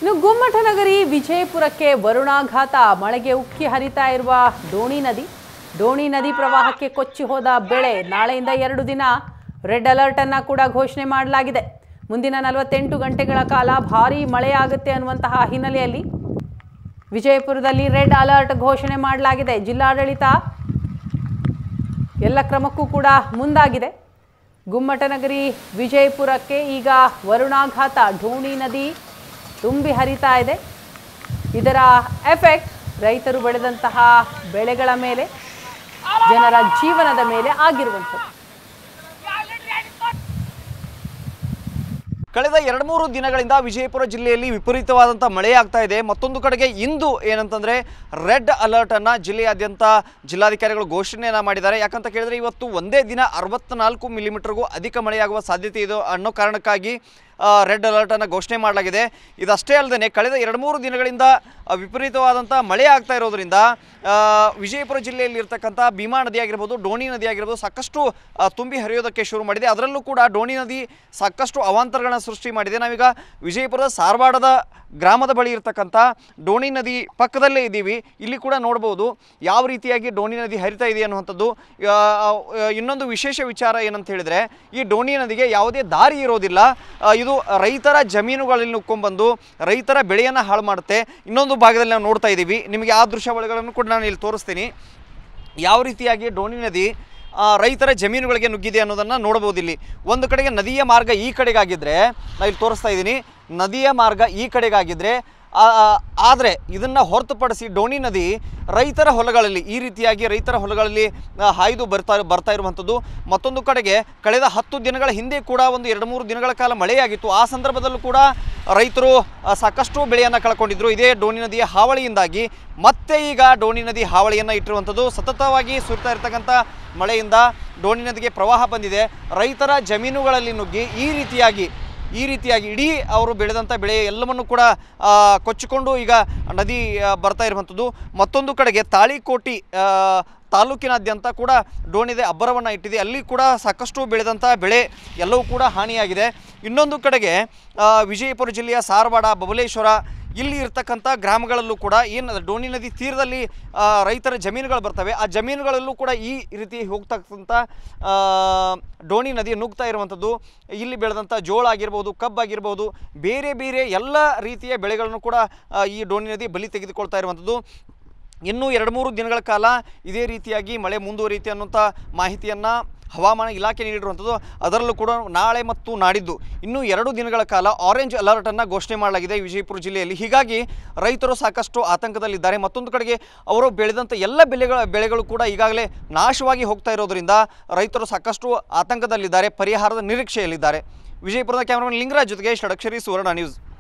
ಇನ್ನು ಗುಮ್ಮಟನಗರಿ ವಿಜಯಪುರಕ್ಕೆ ವರುಣಾಘಾತ ಮಳೆಗೆ ಉಕ್ಕಿ ಹರಿತಾ ಇರುವ ಡೋಣಿ ನದಿ ಡೋಣಿ ನದಿ ಪ್ರವಾಹಕ್ಕೆ ಕೊಚ್ಚಿ ಹೋದ ಬೆಳೆ ನಾಳೆಯಿಂದ ಎರಡು ದಿನ ರೆಡ್ ಅಲರ್ಟ್ ಅನ್ನ ಕೂಡ ಘೋಷಣೆ ಮಾಡಲಾಗಿದೆ ಮುಂದಿನ ನಲವತ್ತೆಂಟು ಗಂಟೆಗಳ ಕಾಲ ಭಾರೀ ಮಳೆಯಾಗುತ್ತೆ ಅನ್ನುವಂತಹ ಹಿನ್ನೆಲೆಯಲ್ಲಿ ವಿಜಯಪುರದಲ್ಲಿ ರೆಡ್ ಅಲರ್ಟ್ ಘೋಷಣೆ ಮಾಡಲಾಗಿದೆ ಜಿಲ್ಲಾಡಳಿತ ಎಲ್ಲ ಕ್ರಮಕ್ಕೂ ಕೂಡ ಮುಂದಾಗಿದೆ ಗುಮ್ಮಟನಗರಿ ವಿಜಯಪುರಕ್ಕೆ ಈಗ ವರುಣಾಘಾತ ಢೋಣಿ ನದಿ ತುಂಬಿ ಹರಿತಾ ಇದೆ ಇದರ ಎಫೆಕ್ಟ್ ರೈತರು ಬೆಳೆದಂತಹ ಬೆಳೆಗಳ ಮೇಲೆ ಜನರ ಜೀವನದ ಮೇಲೆ ಆಗಿರುವಂಥದ್ದು ಕಳೆದ ಎರಡು ಮೂರು ದಿನಗಳಿಂದ ವಿಜಯಪುರ ಜಿಲ್ಲೆಯಲ್ಲಿ ವಿಪರೀತವಾದಂಥ ಮಳೆಯಾಗ್ತಾ ಇದೆ ಮತ್ತೊಂದು ಕಡೆಗೆ ಇಂದು ಏನಂತಂದರೆ ರೆಡ್ ಅಲರ್ಟನ್ನು ಜಿಲ್ಲೆಯಾದ್ಯಂತ ಜಿಲ್ಲಾಧಿಕಾರಿಗಳು ಘೋಷಣೆಯನ್ನು ಮಾಡಿದ್ದಾರೆ ಯಾಕಂತ ಕೇಳಿದ್ರೆ ಇವತ್ತು ಒಂದೇ ದಿನ ಅರವತ್ನಾಲ್ಕು ಮಿಲಿಮೀಟರ್ಗೂ ಅಧಿಕ ಮಳೆಯಾಗುವ ಸಾಧ್ಯತೆ ಇದೆ ಅನ್ನೋ ಕಾರಣಕ್ಕಾಗಿ ರೆಡ್ ಅಲರ್ಟನ್ನು ಘೋಷಣೆ ಮಾಡಲಾಗಿದೆ ಇದಷ್ಟೇ ಅಲ್ಲದೆ ಕಳೆದ ಎರಡು ಮೂರು ದಿನಗಳಿಂದ ಆ, ವಿಪರೀತವಾದಂಥ ಮಳೆ ಆಗ್ತಾ ಇರೋದ್ರಿಂದ ಆ, ವಿಜಯಪುರ ಜಿಲ್ಲೆಯಲ್ಲಿ ಇರ್ತಕ್ಕಂಥ ಭೀಮಾ ನದಿ ಆಗಿರ್ಬೋದು ಡೋಣಿ ನದಿ ಆಗಿರ್ಬೋದು ಸಾಕಷ್ಟು ಆ, ತುಂಬಿ ಹರಿಯೋದಕ್ಕೆ ಶುರು ಮಾಡಿದೆ ಅದರಲ್ಲೂ ಕೂಡ ಡೋಣಿ ನದಿ ಸಾಕಷ್ಟು ಅವಾಂತರಗಳನ್ನ ಸೃಷ್ಟಿ ಮಾಡಿದೆ ನಾವೀಗ ವಿಜಯಪುರದ ಸಾರವಾಡದ ಗ್ರಾಮದ ಬಳಿ ಇರ್ತಕ್ಕಂಥ ಡೋಣಿ ನದಿ ಪಕ್ಕದಲ್ಲೇ ಇದ್ದೀವಿ ಇಲ್ಲಿ ಕೂಡ ನೋಡ್ಬೋದು ಯಾವ ರೀತಿಯಾಗಿ ಡೋಣಿ ನದಿ ಹರಿತಾ ಇದೆ ಅನ್ನುವಂಥದ್ದು ಆ, ಆ, ಇನ್ನೊಂದು ವಿಶೇಷ ವಿಚಾರ ಏನಂತ ಹೇಳಿದರೆ ಈ ಡೋಣಿ ನದಿಗೆ ಯಾವುದೇ ದಾರಿ ಇರೋದಿಲ್ಲ ಆ, ಇದು ರೈತರ ಜಮೀನುಗಳಲ್ಲಿ ನುಕ್ಕೊಂಡ್ಬಂದು ರೈತರ ಬೆಳೆಯನ್ನು ಹಾಳು ಮಾಡುತ್ತೆ ಇನ್ನೊಂದು ಭಾಗದಲ್ಲಿ ನಾವು ನೋಡ್ತಾ ಇದ್ದೀವಿ ನಿಮಗೆ ಆ ದೃಶ್ಯಾವಳಿಗಳನ್ನು ಕೂಡ ನಾನು ಇಲ್ಲಿ ತೋರಿಸ್ತೀನಿ ಯಾವ ರೀತಿಯಾಗಿ ಡೋಣಿ ನದಿ ಆ, ರೈತರ ಜಮೀನುಗಳಿಗೆ ನುಗ್ಗಿದೆ ಅನ್ನೋದನ್ನು ನೋಡ್ಬೋದು ಇಲ್ಲಿ ಒಂದು ಕಡೆಗೆ ನದಿಯ ಮಾರ್ಗ ಈ ಕಡೆಗಾಗಿದ್ದರೆ ನಾನು ಇಲ್ಲಿ ತೋರಿಸ್ತಾ ಇದ್ದೀನಿ ನದಿಯ ಮಾರ್ಗ ಈ ಕಡೆಗಾಗಿದ್ದರೆ ಆದರೆ ಇದನ್ನು ಹೊರತುಪಡಿಸಿ ಡೋಣಿ ನದಿ ರೈತರ ಹೊಲಗಳಲ್ಲಿ ಈ ರೀತಿಯಾಗಿ ರೈತರ ಹೊಲಗಳಲ್ಲಿ ಆ, ಹಾಯ್ದು ಬರ್ತಾ ಬರ್ತಾ ಇರುವಂಥದ್ದು ಮತ್ತೊಂದು ಕಡೆಗೆ ಕಳೆದ ಹತ್ತು ದಿನಗಳ ಹಿಂದೆ ಕೂಡ ಒಂದು ಎರಡು ಮೂರು ದಿನಗಳ ಕಾಲ ಮಳೆಯಾಗಿತ್ತು ಆ ಸಂದರ್ಭದಲ್ಲೂ ಕೂಡ ರೈತರು ಆ, ಸಾಕಷ್ಟು ಬೆಳೆಯನ್ನು ಕಳ್ಕೊಂಡಿದ್ರು ಇದೇ ಡೋಣಿ ನದಿಯ ಹಾವಳಿಯಿಂದಾಗಿ ಮತ್ತೆ ಈಗ ಡೋಣಿ ನದಿ ಹಾವಳಿಯನ್ನು ಇಟ್ಟಿರುವಂಥದ್ದು ಸತತವಾಗಿ ಸುರಿತಾ ಇರ್ತಕ್ಕಂಥ ಮಳೆಯಿಂದ ಡೋಣಿ ನದಿಗೆ ಪ್ರವಾಹ ಬಂದಿದೆ ರೈತರ ಜಮೀನುಗಳಲ್ಲಿ ನುಗ್ಗಿ ಈ ರೀತಿಯಾಗಿ ಈ ರೀತಿಯಾಗಿ ಇಡೀ ಅವರು ಬೆಳೆದಂಥ ಬೆಳೆ ಎಲ್ಲವನ್ನು ಕೂಡ ಆ, ಕೊಚ್ಚಿಕೊಂಡು ಈಗ ನದಿ ಆ, ಬರ್ತಾ ಇರುವಂಥದ್ದು ಮತ್ತೊಂದು ಕಡೆಗೆ ತಾಳಿಕೋಟಿ ಆ, ತಾಲೂಕಿನಾದ್ಯಂತ ಕೂಡ ಡೋಣಿದೆ ಅಬ್ಬರವನ್ನು ಇಟ್ಟಿದೆ ಅಲ್ಲಿ ಕೂಡ ಸಾಕಷ್ಟು ಬೆಳೆದಂಥ ಬೆಳೆ ಎಲ್ಲವೂ ಕೂಡ ಹಾನಿಯಾಗಿದೆ ಇನ್ನೊಂದು ಕಡೆಗೆ ಆ, ವಿಜಯಪುರ ಜಿಲ್ಲೆಯ ಸಾರವಾಡ ಬಬಲೇಶ್ವರ ಇಲ್ಲಿ ಇರ್ತಕ್ಕಂಥ ಗ್ರಾಮಗಳಲ್ಲೂ ಕೂಡ ಏನು ಡೋಣಿ ನದಿ ತೀರದಲ್ಲಿ ಆ, ರೈತರ ಜಮೀನುಗಳು ಬರ್ತವೆ ಆ ಜಮೀನುಗಳಲ್ಲೂ ಕೂಡ ಈ ರೀತಿ ಹೋಗ್ತಕ್ಕಂಥ ಆ, ಡೋಣಿ ನದಿ ನುಗ್ತಾ ಇರುವಂಥದ್ದು ಇಲ್ಲಿ ಬೆಳೆದಂಥ ಜೋಳ ಆಗಿರ್ಬೋದು ಕಬ್ಬಾಗಿರ್ಬೋದು ಬೇರೆ ಬೇರೆ ಎಲ್ಲ ರೀತಿಯ ಬೆಳೆಗಳನ್ನು ಕೂಡ ಆ, ಈ ಡೋಣಿ ನದಿ ಬಲಿ ತೆಗೆದುಕೊಳ್ತಾ ಇರುವಂಥದ್ದು ಇನ್ನೂ ಎರಡು ಮೂರು ದಿನಗಳ ಕಾಲ ಇದೇ ರೀತಿಯಾಗಿ ಮಳೆ ಮುಂದುವರಿಯುತ್ತೆ ಅನ್ನುವಂಥ ಮಾಹಿತಿಯನ್ನು ಹವಾಮಾನ ಇಲಾಖೆ ನೀಡಿರುವಂಥದ್ದು ಅದರಲ್ಲೂ ಕೂಡ ನಾಳೆ ಮತ್ತು ನಾಡಿದ್ದು ಇನ್ನೂ ಎರಡು ದಿನಗಳ ಕಾಲ ಆರೆಂಜ್ ಅಲರ್ಟನ್ನು ಘೋಷಣೆ ಮಾಡಲಾಗಿದೆ ವಿಜಯಪುರ ಜಿಲ್ಲೆಯಲ್ಲಿ ಹೀಗಾಗಿ ರೈತರು ಸಾಕಷ್ಟು ಆತಂಕದಲ್ಲಿದ್ದಾರೆ ಮತ್ತೊಂದು ಕಡೆಗೆ ಅವರು ಬೆಳೆದಂಥ ಎಲ್ಲ ಬೆಳೆಗಳ ಬೆಳೆಗಳು ಕೂಡ ಈಗಾಗಲೇ ನಾಶವಾಗಿ ಹೋಗ್ತಾ ಇರೋದರಿಂದ ರೈತರು ಸಾಕಷ್ಟು ಆತಂಕದಲ್ಲಿದ್ದಾರೆ ಪರಿಹಾರದ ನಿರೀಕ್ಷೆಯಲ್ಲಿದ್ದಾರೆ ವಿಜಯಪುರದ ಕ್ಯಾಮರಾಮನ್ ಲಿಂಗರಾಜ್ ಜೊತೆಗೆ ಷಡಕ್ಷರಿ ಸುವರ್ಣ ನ್ಯೂಸ್